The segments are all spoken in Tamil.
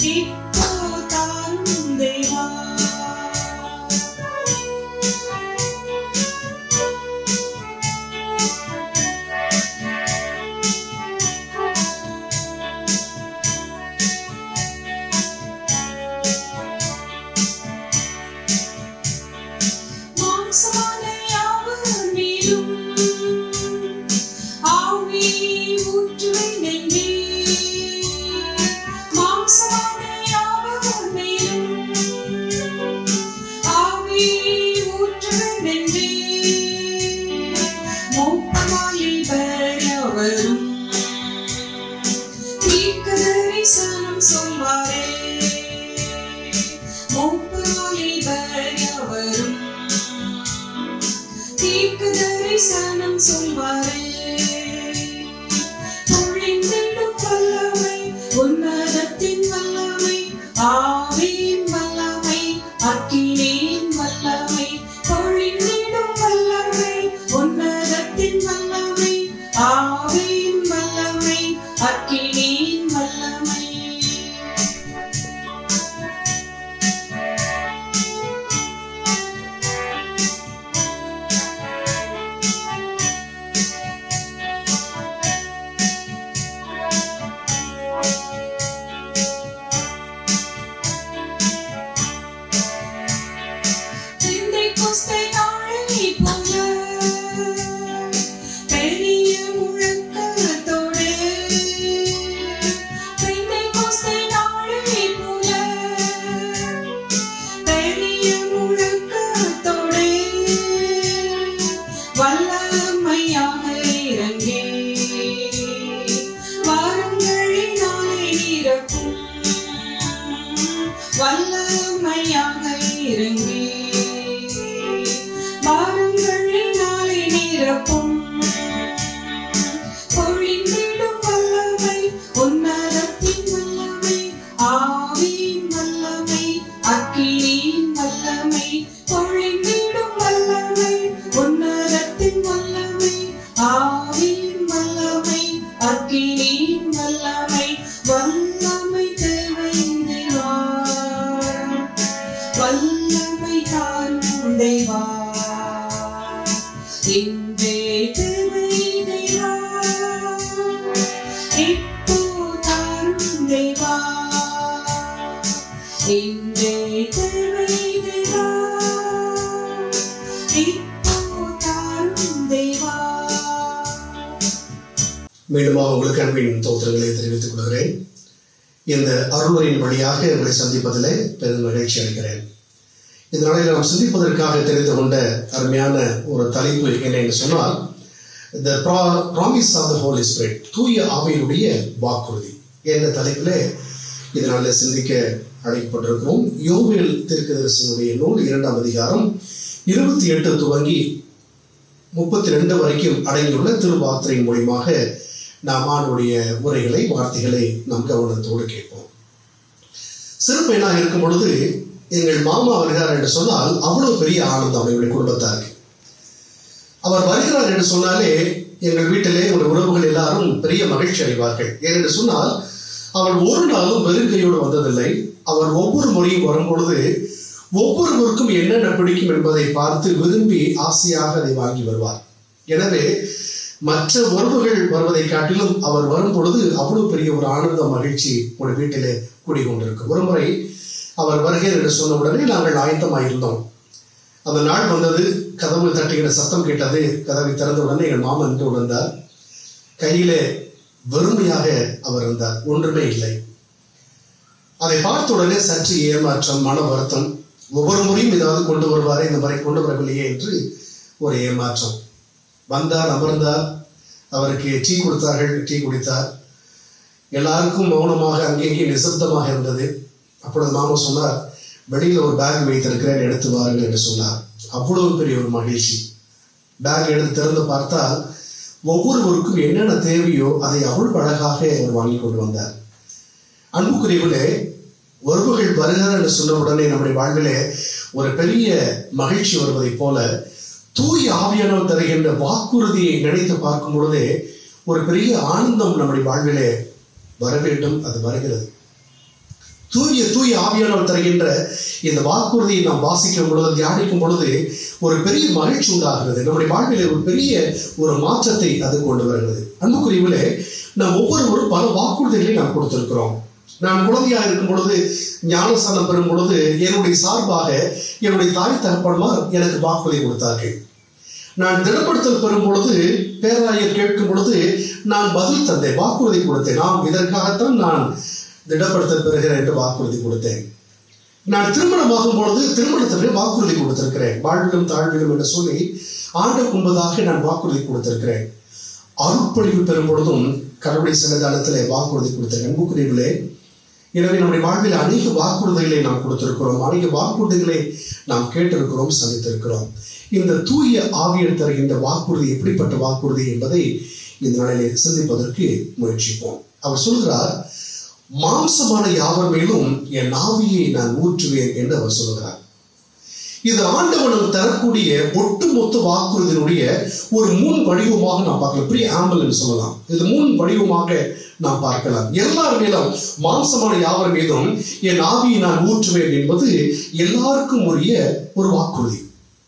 இப்போ தாரும் தேவா மாம்சமான யாவர் மேலும் ஆவி ஊற்றுவேன் என்றே. மாம்சமான யாவர் மேலும் ஆவி ஊற்றுவேன் என்றே. மூப்பமாலிபர் எவரும் தீர்க்கதரிசனம் சொல்வாரே மூப்பமாலிபர் எவரும் தீர்க்க தரிசனம் சொல்வாரே பொழிந்திடும் வல்லமை உன்னதத்தின் வல்லமை ஆவியின் வல்லமை அக்கினியின் வல்லமை பொழிந்திடும் வல்லமை உன்னதத்தின் வல்லமை ஆவியின் வல்லமை அக்கினியின் வல்லமை பெந்தைக்கோஸ்தை நாளைப் போல பெரிய முழக்கத்தோடு பெந்தைக்கோஸ்தை நாளைப் போல பெரிய முழக்கத்தோடு வல்லமையாக இறங்கி வாரங்களினாலே நிரப்பும் வல்லமையாக இறங்கி வாரங்களினாலே நிரப்பும் பொழிந்திடும் வல்லமை உன்னதத்தின் வல்லமை ஆவியின் வல்லமை அக்கினியின் வல்லமை பொழிந்திடும் வல்லமை உன்னதத்தின் வல்லமை ஆவியின் வல்லமை அக்கினியின் வல்லமை வல்லமை தேவை தேவா வல்லமை தாரும் தேவா இன்றே தேவை தேவா இப்போ தாரும் தேவா இன்றே தேவை தேவா இப்போ தாரும் தேவா மீண்டுமாக உங்களுக்கு அன்பின் தோற்றங்களை தெரிவித்துக் கொள்கிறேன் இந்த அருள்வரின் வழியாக உங்களை சந்திப்பதிலே பெரும் மகிழ்ச்சி அடைகிறேன் இந்த நாளில் நாம் சிந்திப்பதற்காக தெரிந்து கொண்ட அருமையான ஒரு தலைப்பு என்ன என்று சொன்னால் the promise of the holy spirit தூய ஆவியினுடைய வாக்குறுதி என்ற தலைப்பிலே இதனால சிந்திக்க அழைக்கப்பட்டிருக்கிறோம் யோவேல் தீர்க்கதரிசனுடைய நூல் இரண்டாம் அதிகாரம் இருபத்தி எட்டு துவங்கி முப்பத்தி ரெண்டு வரைக்கும் அடங்கியுள்ள திருவார்த்தையின் மூலியமாக நாம் ஆண்டுடைய உரைகளை வார்த்தைகளை நாம் கவனத்தோடு கேட்போம் சிறு பையனாக இருக்கும் பொழுது எங்கள் மாமா வருகிறார் என்று சொன்னால் அவ்வளவு பெரிய ஆனந்தம் எங்களுடைய குடும்பத்தாருக்கு அவர் வருகிறார் என்று சொன்னாலே எங்கள் வீட்டிலே எங்களுடைய உறவுகள் எல்லாரும் பெரிய மகிழ்ச்சி அடைவார்கள் ஏனென்று சொன்னால் அவர் ஒரு நாளும் வெறுங்கையோடு வந்ததில்லை அவர் ஒவ்வொரு முறையும் வரும்பொழுது ஒவ்வொருவருக்கும் என்னென்ன பிடிக்கும் என்பதை பார்த்து விரும்பி ஆசையாக அதை வாங்கி வருவார் எனவே மற்ற உறவுகள் வருவதை காட்டிலும் அவர் வரும் பொழுது அவ்வளவு பெரிய ஒரு ஆனந்த மகிழ்ச்சி ஒரு வீட்டிலே கூடிக்கொண்டிருக்கும் ஒரு முறை அவர் வருகிறார் என்று சொன்ன உடனே நாங்கள் ஆயத்தமாயிருந்தோம் அந்த நாள் வந்தது கதவு தட்டுகிற சத்தம் கேட்டது கதவை திறந்த உடனே எங்கள் மாமன் நின்று உணர்ந்தார் கையிலே வெறுமையாக அவர் இருந்தார் ஒன்றுமே இல்லை அதை பார்த்த உடனே சற்று ஏமாற்றம் மன வருத்தம் ஒவ்வொரு முறையும் ஏதாவது கொண்டு வருவாரே இந்த முறை கொண்டு வரவில்லையே என்று ஒரு ஏமாற்றம் வந்தார் அமர்ந்தார் அவருக்கு டீ கொடுத்தார்கள் டீ குடித்தார் எல்லாருக்கும் மௌனமாக அங்கேயே நிசப்தமாக இருந்தது அப்பொழுது மாமா சொன்னார் வெளியில் ஒரு பேக் வைத்திருக்கிறேன் எடுத்து வாருங்கள் என்று சொன்னார் அவ்வளவு பெரிய ஒரு மகிழ்ச்சி பேக் எடுத்து திறந்து பார்த்தால் ஒவ்வொருவருக்கும் என்னென்ன தேவையோ அதை அவ்வளவு அழகாக அவர் வாங்கி கொண்டு வந்தார் அன்புக்குரியவர்களே உறவுகள் வருகிறார் என்று சொன்ன உடனே நம்முடைய வாழ்விலே ஒரு பெரிய மகிழ்ச்சி வருவதைப் போல தூய் ஆவியானவர் தருகின்ற வாக்குறுதியை நினைத்து பார்க்கும் பொழுதே ஒரு பெரிய ஆனந்தம் நம்முடைய வாழ்விலே வர வேண்டும் அது வருகிறது தூய தூய ஆவியானவர் தருகின்ற இந்த வாக்குறுதியை நாம் வாசிக்கும் பொழுது தியானிக்கும் பொழுது ஒரு பெரிய மகிழ்ச்சி உண்டாகிறது நம்முடைய வாழ்விலே ஒரு பெரிய ஒரு மாற்றத்தை அது கொண்டு வருகிறது அன்புக்குரியவிலே நாம் ஒவ்வொருவரும் பல வாக்குறுதிகளை நாம் கொடுத்திருக்கிறோம் நான் குழந்தையாக இருக்கும் பொழுது ஞானஸ்தானம் பெறும் பொழுது என்னுடைய சார்பாக என்னுடைய தாய் தகப்பன்மார் எனக்கு வாக்குறுதி கொடுத்தார்கள் நான் திடப்படுத்தல் பெறும் பொழுது பேராயர் கேட்கும் பொழுது நான் பதில் தந்தேன் வாக்குறுதி கொடுத்தேன் நாம் இதற்காகத்தான் நான் திடப்படுத்தல் பெறுகிறேன் என்று வாக்குறுதி கொடுத்தேன் நான் திருமணமாகும் பொழுது திருமணத்திற்கு வாக்குறுதி கொடுத்திருக்கிறேன் வாழ்விலும் தாழ்விலும் என்று சொல்லி ஆண்டுக்கு முன்பதாக நான் வாக்குறுதி கொடுத்திருக்கிறேன் அருட்பொழிவு பெறும் பொழுதும் கடவுளை சன்னிதானத்திலே வாக்குறுதி கொடுத்தேன் அன்புக்குரியவர்களே எனவே நம்முடைய வாழ்வில் அநேக வாக்குறுதிகளை நாம் கொடுத்திருக்கிறோம் அநேக வாக்குறுதிகளை நாம் கேட்டிருக்கிறோம் சந்தித்திருக்கிறோம் இந்த தூய ஆவியர் தருகின்ற வாக்குறுதி எப்படிப்பட்ட வாக்குறுதி என்பதை இந்த நாளிலே சிந்திப்பதற்கு முயற்சிப்போம் அவர் சொல்கிறார் மாம்சமான யாவர் மேலும் என் ஆவியை நான் ஊற்றுவேன் என்று அவர் சொல்கிறார் இது ஆண்டவனும் தரக்கூடிய ஒட்டுமொத்த வாக்குறுதியினுடைய ஒரு முன் வடிவமாக நாம் பார்க்கலாம் ப்ரீ ஆம்புலன்ஸ் சொல்லலாம் இது முன் வடிவமாக நாம் பார்க்கலாம் எல்லார் மேலும் மாம்சமான யாவர் மீதும் என் ஆவியை நான் ஊற்றுவேன் என்பது எல்லாருக்கும் உரிய ஒரு வாக்குறுதி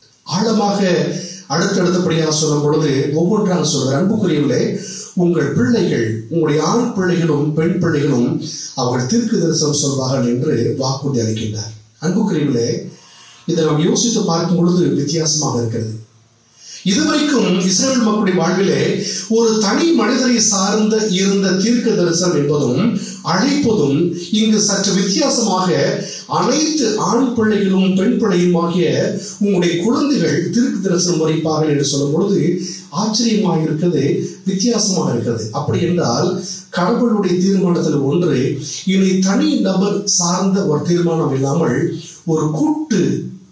ஆழமாக அடுத்தடுத்தபடியாக சொல்லும் பொழுது ஒவ்வொன்றாக சொல்ற அன்புக்குரியவர்களே உங்கள் பிள்ளைகள் உங்களுடைய ஆண் பிள்ளைகளும் பெண் பிள்ளைகளும் அவர்கள் தீர்க்கு தரிசனம் சொல்வார்கள் என்று வாக்குறுதி அளிக்கின்றார் அன்புக்குரியவர்களே இதை நாம் யோசித்து பார்க்கும் பொழுது வித்தியாசமாக இருக்கிறது இதுவரைக்கும் இஸ்ரேல் மக்களுடைய வாழ்விலே ஒரு தனி மனிதரை சார்ந்த இருந்த தீர்க்க தரிசனம் என்பதும் அழைப்பதும் இங்கு சற்று வித்தியாசமாக அனைத்து ஆண் பிள்ளைகளும் பெண் பிள்ளையும் ஆகிய உங்களுடைய குழந்தைகள் தீர்க்க தரிசனம் வரைப்பார்கள் என்று சொல்லும் பொழுது ஆச்சரியமாக இருக்கிறது வித்தியாசமாக இருக்கிறது அப்படி என்றால் கடவுளுடைய தீர்மானத்தில் ஒன்று இனி தனி நபர் சார்ந்த ஒரு தீர்மானம் இல்லாமல் ஒரு கூட்டு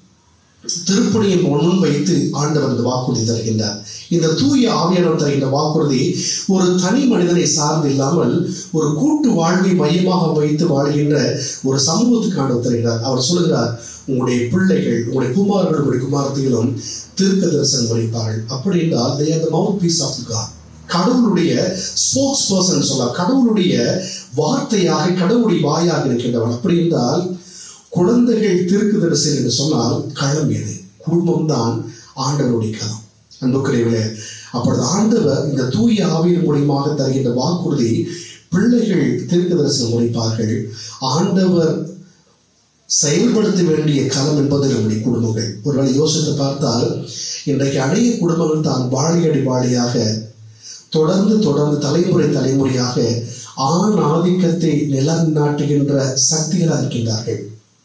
திருப்பணியை முன் வைத்து ஆண்டவர் இந்த வாக்குறுதி தருகின்றார் இந்த தூய ஆவியானவர் தருகின்ற வாக்குறுதி ஒரு தனி மனிதனை சார்ந்து இல்லாமல் ஒரு கூட்டு வாழ்வை மையமாக வைத்து வாழ்கின்ற ஒரு சமூகத்துக்கு ஆண்டவர் தருகிறார் அவர் சொல்கிறார் உங்களுடைய பிள்ளைகள் உங்களுடைய குமாரர்கள் உங்களுடைய குமாரத்திகளும் தீர்க்க தரிசனம் வகிப்பார்கள் அப்படி என்றால் they are the mouthpiece of God கடவுளுடைய ஸ்போக்ஸ் பர்சன் சொல்லலாம் கடவுளுடைய வார்த்தையாக கடவுளுடைய வாயாக இருக்கின்றவன் அப்படி என்றால் குழந்தைகள் திருக்கு தரிசனம் என்று சொன்னால் களம் எது குடும்பம் தான் ஆண்டவருடைய களம் அன்புக்குரியவர்களே அப்பொழுது ஆண்டவர் இந்த தூய ஆவியின் மூலியமாக தருகின்ற வாக்குறுதி பிள்ளைகள் தீர்க்க தரிசனம் முடிப்பார்கள் ஆண்டவர் செயல்படுத்த வேண்டிய களம் என்பது நம்முடைய குடும்பங்கள் ஒருவேளை யோசித்து பார்த்தால் இன்றைக்கு அநேக குடும்பங்கள் தான் வாழையடி வாழையாக தொடர்ந்து தொடர்ந்து தலைமுறை தலைமுறையாக ஆண் ஆதிக்கத்தை நிலநாட்டுகின்ற சக்திகளாக இருக்கின்றார்கள்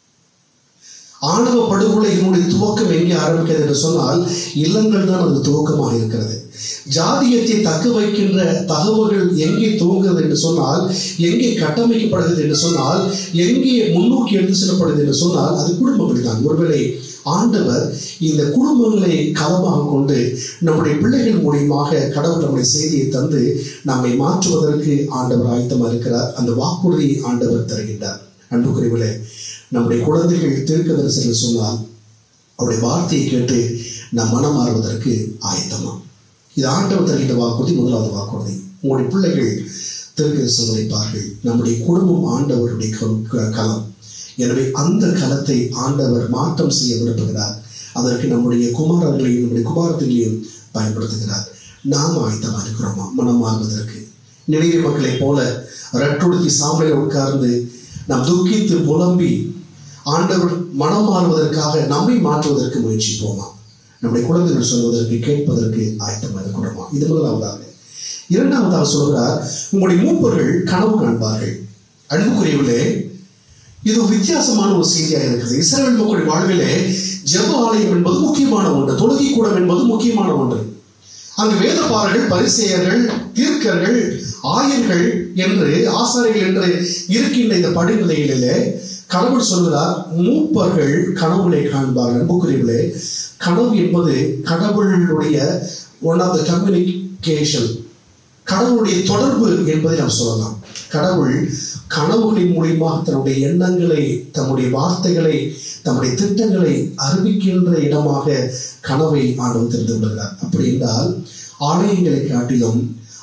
ஆணவ படுகொலையினுடைய துவக்கம் எங்கே ஆரம்பிக்கிறது என்று சொன்னால் இல்லங்கள் தான் அது துவக்கமாக இருக்கிறது ஜாதியத்தை தக்க வைக்கின்ற தகவல்கள் எங்கே துவங்குகிறது என்று சொன்னால் எங்கே கட்டமைக்கப்படுகிறது என்று சொன்னால் எங்கே முன்னோக்கி எடுத்து செல்லப்படுகிறது என்று சொன்னால் அது குடும்பங்கள் தான் ஒருவேளை ஆண்டவர் இந்த குடும்பங்களை களமாக கொண்டு நம்முடைய பிள்ளைகள் மூலியமாக கடவுள் நம்முடைய செய்தியை தந்து நம்மை மாற்றுவதற்கு ஆண்டவர் ஆயத்தமாக இருக்கிறார் அந்த வாக்குறுதி ஆண்டவர் தருகின்றார் அன்புக்குரியவிலே நம்முடைய குழந்தைகள் தீர்க்க தரிசனம் சொன்னால் அவருடைய வார்த்தையை கேட்டு நம் மனம் மாறுவதற்கு ஆயத்தமா இது ஆண்டவர் தருகின்ற வாக்குறுதி முதலாவது வாக்குறுதி உங்களுடைய பிள்ளைகள் தீர்க்க தரிசனம் வைப்பார்கள் நம்முடைய குடும்பம் ஆண்டவருடைய க- களம் எனவே அந்த களத்தை ஆண்டவர் மாற்றம் செய்ய விரும்புகிறார் அதற்கு நம்முடைய குமாரர்களையும் நம்முடைய குமாரத்திலையும் பயன்படுத்துகிறார் நாம் ஆயத்தமா இருக்கிறோமா மனம் மாறுவதற்கு நினைவு மக்களைப் போல ரட்டுடுத்தி சாம்பலில் உட்கார்ந்து நாம் துக்கித்து புலம்பி ஆண்டவர் மனம் மாறுவதற்காக நம்மை மாற்றுவதற்கு முயற்சிப்போமா நம்முடைய குழந்தைகள் சொல்வதற்கு கேட்பதற்கு ஆயத்தமாக இருக்கிறோமா இது முதலாவதாக இரண்டாவதாக சொல்கிறார் உங்களுடைய மூப்பர்கள் கனவு காண்பார்கள் அன்புக்குரியவர்களே இது ஒரு வித்தியாசமான ஒரு செய்தியாக இருக்குது இஸ்ரேல் மக்களுடைய வாழ்விலே ஜெப ஆலயம் என்பது முக்கியமான ஒன்று தொழுகை கூடம் என்பது முக்கியமான ஒன்று அங்கு வேதபாரர்கள் பரிசெயர்கள் தீர்க்கர்கள் ஆயர்கள் என்று ஆசாரிகள் என்று இருக்கின்ற இந்த படிநிலைகளிலே கடவுள் சொல்கிறார் மூப்பர்கள் கனவுகளை காண்பார்கள் அன்புக்குரியவர்களே கனவு என்பது கடவுளுடைய ஒன் ஆஃப் த கம்யூனிகேஷன் கடவுளுடைய தொடர்பு என்பதை நாம் சொல்லலாம் கடவுள் கனவுகளின் மூலியமாக தன்னுடைய எண்ணங்களை தம்முடைய வார்த்தைகளை தம்முடைய திட்டங்களை அறிவிக்கின்ற இடமாக கனவை ஆண்டவர் தெரிந்து கொள்கிறார் அப்படி என்றால் ஆலயங்களை காட்டிலும்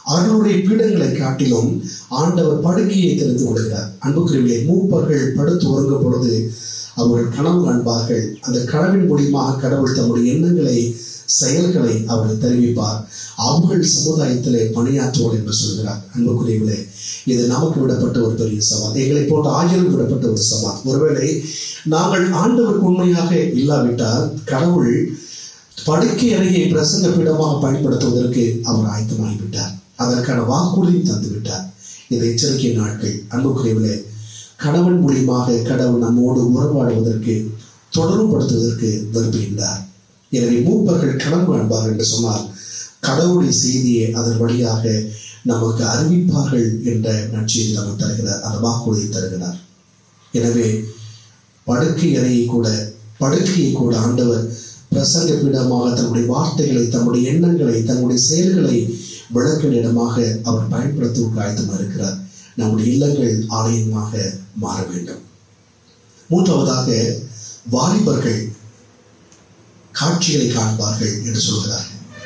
அவர்களுடைய பீடங்களை காட்டிலும் ஆண்டவர் படுக்கையை தெரிந்து கொள்கிறார் அன்புக்குரியவிலே மூப்பர்கள் படுத்து உறங்கும் பொழுது அவர்கள் கனவு காண்பார்கள் அந்த கனவின் மூலியமாக கடவுள் தம்முடைய எண்ணங்களை செயல்களை அவர்கள் தெரிவிப்பார் அவர்கள் சமுதாயத்திலே பணியாற்றுவோர் என்று சொல்கிறார் அன்புக்குரியவிலே இது நமக்கு விடப்பட்ட ஒரு பெரிய சவால் எங்களை போன்ற ஆயிரம் விடப்பட்ட ஒரு சவால் ஒருவேளை நாங்கள் ஆண்டவருக்கு உண்மையாக இல்லாவிட்டால் கடவுள் படுக்கை அறையை பிரசங்க பீடமாக பயன்படுத்துவதற்கு அவர் ஆயத்தமாகிவிட்டார் அதற்கான வாக்குறுதியும் தந்து விட்டார் இந்த எச்சரிக்கை நாட்கள் அன்புக்குரியவிலே கணவன் மூலியமாக கடவுள் நம்மோடு உறவாடுவதற்கு தொடர்புபடுத்துவதற்கு விரும்புகின்றார் எனவே மூப்பர்கள் கனவு காண்பார்கள் என்று சொன்னால் கடவுளுடைய செய்தியை அதன் வழியாக நமக்கு அறிவிப்பார்கள் என்ற நற்செய்தி நமக்கு தருகிறார் அந்த வாக்குறுதியை தருகிறார் எனவே படுக்கை அறையை கூட படுக்கையை கூட ஆண்டவர் பிரசங்க பீடமாக தன்னுடைய வார்த்தைகளை தன்னுடைய எண்ணங்களை தன்னுடைய செயல்களை விளக்கிற இடமாக அவர் பயன்படுத்துவதற்கு ஆயத்தமாக இருக்கிறார் நம்முடைய இல்லங்கள் ஆலயமாக மாற வேண்டும் மூன்றாவதாக வாலிபர்கள் காட்சிகளை காண்பார்கள் என்று சொல்கிறார்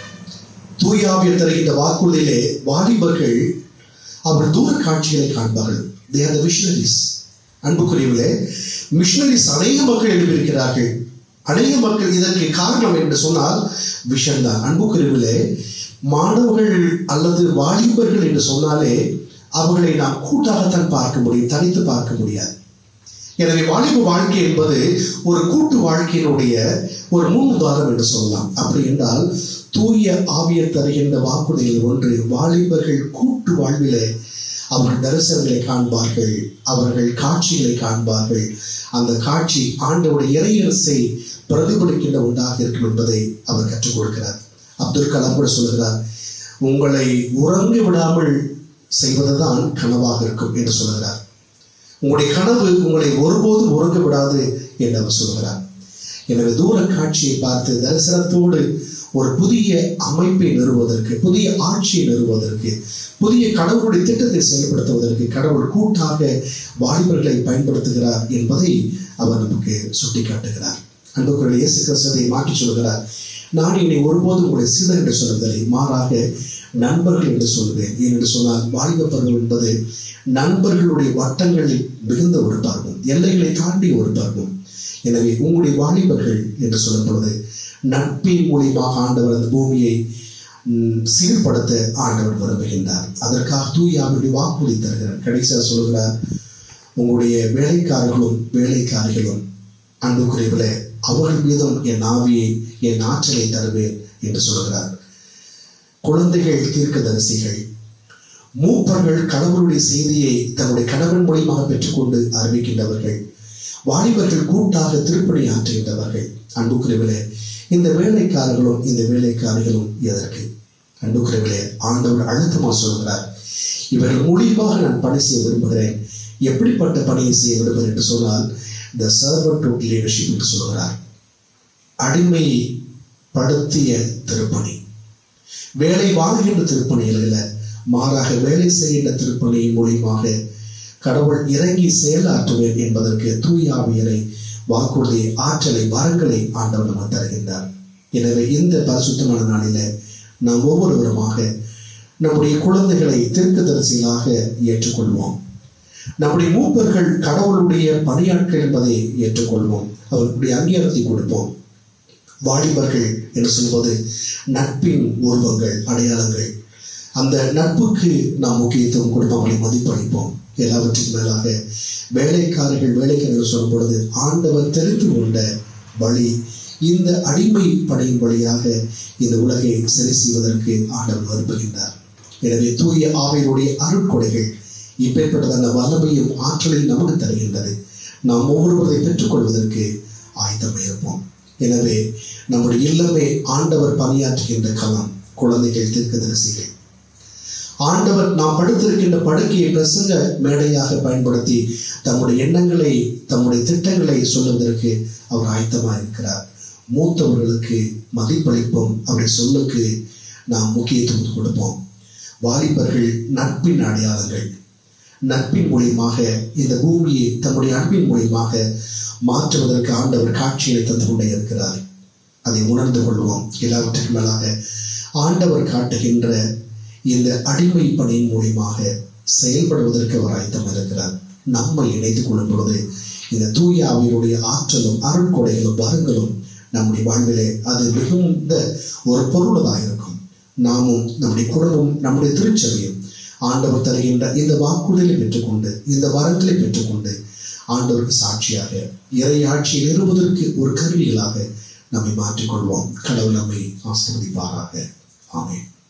தூயாவியர் தருகின்ற வாக்குறுதியிலே வாலிபர்கள் அவர் தூர காட்சிகளை காண்பார்கள் தே ஆர் த மிஷனரிஸ் அன்புக்குரியவிலே மிஷனரிஸ் அநேக மக்கள் எழுப்பியிருக்கிறார்கள் அநேக மக்கள் இதற்கு காரணம் என்று சொன்னால் விஷன் தான் அன்புக்குரியவிலே மாணவர்கள் அல்லது வாலிபர்கள் என்று சொன்னாலே அவர்களை நாம் கூட்டாகத்தான் பார்க்க முடியும் தனித்து பார்க்க முடியாது எனவே வாலிப வாழ்க்கை என்பது ஒரு கூட்டு வாழ்க்கையினுடைய ஒரு முன் உதாரணம் என்று சொல்லலாம் அப்படி என்றால் தூய ஆவியர் தருகின்ற வாக்குறுதிகள் ஒன்று வாலிபர்கள் கூட்டு வாழ்விலே அவர்கள் தரிசனங்களை காண்பார்கள் அவர்கள் காட்சிகளை காண்பார்கள் அந்த காட்சி ஆண்டவுடைய இறையரசை பிரதிபலிக்கின்ற ஒன்றாக இருக்கும் என்பதை அவர் கற்றுக் கொடுக்கிறார் அப்துல் கலாம் கூட சொல்கிறார் உங்களை உறங்க விடாமல் செய்வதுதான் கனவாக இருக்கும் என்று சொல்கிறார் உங்களுடைய கனவு உங்களை ஒருபோதும் உறங்க விடாது என்று அவர் சொல்கிறார் எனவே தூர காட்சியை பார்த்து தரிசனத்தோடு ஒரு புதிய அமைப்பை நிறுவுவதற்கு புதிய ஆட்சியை நிறுவுவதற்கு புதிய கடவுளுடைய திட்டத்தை செயல்படுத்துவதற்கு கடவுள் கூட்டாக வாலிபர்களை பயன்படுத்துகிறார் என்பதை அவர் நமக்கு சுட்டிக்காட்டுகிறார் அன்புக்குரிய இயேசு கிறிஸ்துவை மாற்றி சொல்கிறார் நான் என்னை ஒருபோதும் உங்களுடைய சீடர் என்று சொல்லவில்லை மாறாக நண்பர்கள் என்று சொல்வேன் ஏனென்று சொன்னால் வாலிப பருவம் என்பது நண்பர்களுடைய வட்டங்களில் மிகுந்த ஒரு பருவம் எல்லைகளை தாண்டிய ஒரு பருவம் எனவே உங்களுடைய வாலிபர்கள் என்று சொல்லப்படுவது நட்பின் மூலியமாக ஆண்டவர் அந்த பூமியை ம், சீர்படுத்த ஆண்டவர் விரும்புகின்றார் அதற்காக தூய அவருடைய வாக்குறுதி தருகிறார் கடைசியாக சொல்கிறார் உங்களுடைய வேலைக்காரர்களும் வேலைக்காரிகளும் அன்புக்குரியவர்களே அவர்கள் மீதும் என் ஆவியை என் ஆற்றலை தருவேன் என்று சொல்கிறார் குழந்தைகள் தீர்க்கதரிசிகள் மூப்பர்கள் கடவுளுடைய செய்தியை தன்னுடைய கணவன் மூலியமாக பெற்றுக்கொண்டு அறிவிக்கின்றவர்கள் வாலிபர்கள் கூட்டாக திருப்பணி ஆற்றுகின்றவர்கள் அன்புக்குரியவர்களே இந்த வேலைக்காரர்களும் இந்த வேலைக்காரிகளும் எதற்கு அன்புக்குரியவர்களே ஆண்டவர் அழுத்தமாக சொல்கிறார் இவர்கள் மூலியமாக நான் பணி செய்ய விரும்புகிறேன் எப்படிப்பட்ட பணியை செய்ய விரும்புகிறேன் என்று சொன்னால் த சர்வன்ட் ஆஃப் லீடர்ஷிப் என்று சொல்கிறார் அடிமை படுத்திய திருப்பணி வேலை வாழ்கின்ற திருப்பணியில் அல்ல மாறாக வேலை செய்கின்ற திருப்பணியின் மூலியமாக கடவுள் இறங்கி செயலாற்றுவேன் என்பதற்கு தூய ஆவியரை வாக்குறுதி ஆற்றலை வரங்களை ஆண்டவர் நமக்கு தருகின்றார் எனவே இந்த பரிசுத்தமான நாளில நாம் ஒவ்வொருவருமாக நம்முடைய குழந்தைகளை தீர்க்கதரிசிகளாக ஏற்றுக்கொள்வோம் நம்முடைய மூப்பர்கள் கடவுளுடைய பணியாட்கள் என்பதை ஏற்றுக்கொள்வோம் அவர்களுடைய அங்கீகாரத்தை கொடுப்போம் வாலிபர்கள் என்று சொல்வது நட்பின் உருவங்கள் அடையாளங்கள் அந்த நட்புக்கு நாம் முக்கியத்துவம் கொடுப்போம் அவளை மதிப்பளிப்போம் எல்லாவற்றுக்கும் மேலாக வேலைக்காரர்கள் வேலைக்காரர்கள் சொல்லும் பொழுது ஆண்டவர் தெரிந்து கொண்ட வழி இந்த அடிமை படையின் வழியாக இந்த உலகை சரி செய்வதற்கு ஆண்டவர் விரும்புகின்றார் எனவே தூய ஆவையுடைய அருட்கொடைகள் இப்பேற்பட்டதான வல்லமையும் ஆற்றலையும் நமக்கு தருகின்றது நாம் ஒவ்வொருவரை பெற்றுக்கொள்வதற்கு ஆயத்தமாக இருப்போம் எனவே நம்முடைய இல்லமே ஆண்டவர் பணியாற்றுகின்ற களம் குழந்தைகள் தீர்க்கதரிசிகள் ஆண்டவர் நாம் படுத்திருக்கின்ற படுக்கையை பிரசங்க மேடையாக பயன்படுத்தி தம்முடைய எண்ணங்களை தம்முடைய திட்டங்களை சொல்லுவதற்கு அவர் ஆயத்தமாக இருக்கிறார் மூத்தவர்களுக்கு மதிப்பளிப்போம் அவருடைய சொல்லுக்கு நாம் முக்கியத்துவம் கொடுப்போம் வாலிபர்கள் நட்பின் அடையாளங்கள் நட்பின் மூலியமாக இந்த பூமியை தம்முடைய அன்பின் மூலியமாக மாற்றுவதற்கு ஆண்டவர் காட்சியை தந்து கொண்டே இருக்கிறார் அதை உணர்ந்து கொள்வோம் எல்லாவற்றுக்கும் மேலாக ஆண்டவர் காட்டுகின்ற இந்த அடிமை பணியின் மூலியமாக செயல்படுவதற்கு அவர் ஆயத்தம் இருக்கிறார் நம்மை இணைத்துக் கொள்ளும் பொழுது இந்த தூய ஆவியருடைய ஆற்றலும் அருட்கொடைகளும் வரங்களும் நம்முடைய வாழ்விலே அது மிகுந்த ஒரு பொருளதாக இருக்கும் நாமும் நம்முடைய குடும்பம் நம்முடைய திருச்சபையும் ஆண்டவர் தருகின்ற இந்த வாக்குறுதலை பெற்றுக்கொண்டு இந்த வரங்களை பெற்றுக்கொண்டு ஆண்டவருக்கு சாட்சியாக இறையாட்சியில் இருப்பதற்கு ஒரு கருவிகளாக நம்மை மாற்றிக்கொள்வோம் கடவுள் நம்மை ஆசிர்வதிப்பாராக ஆமென்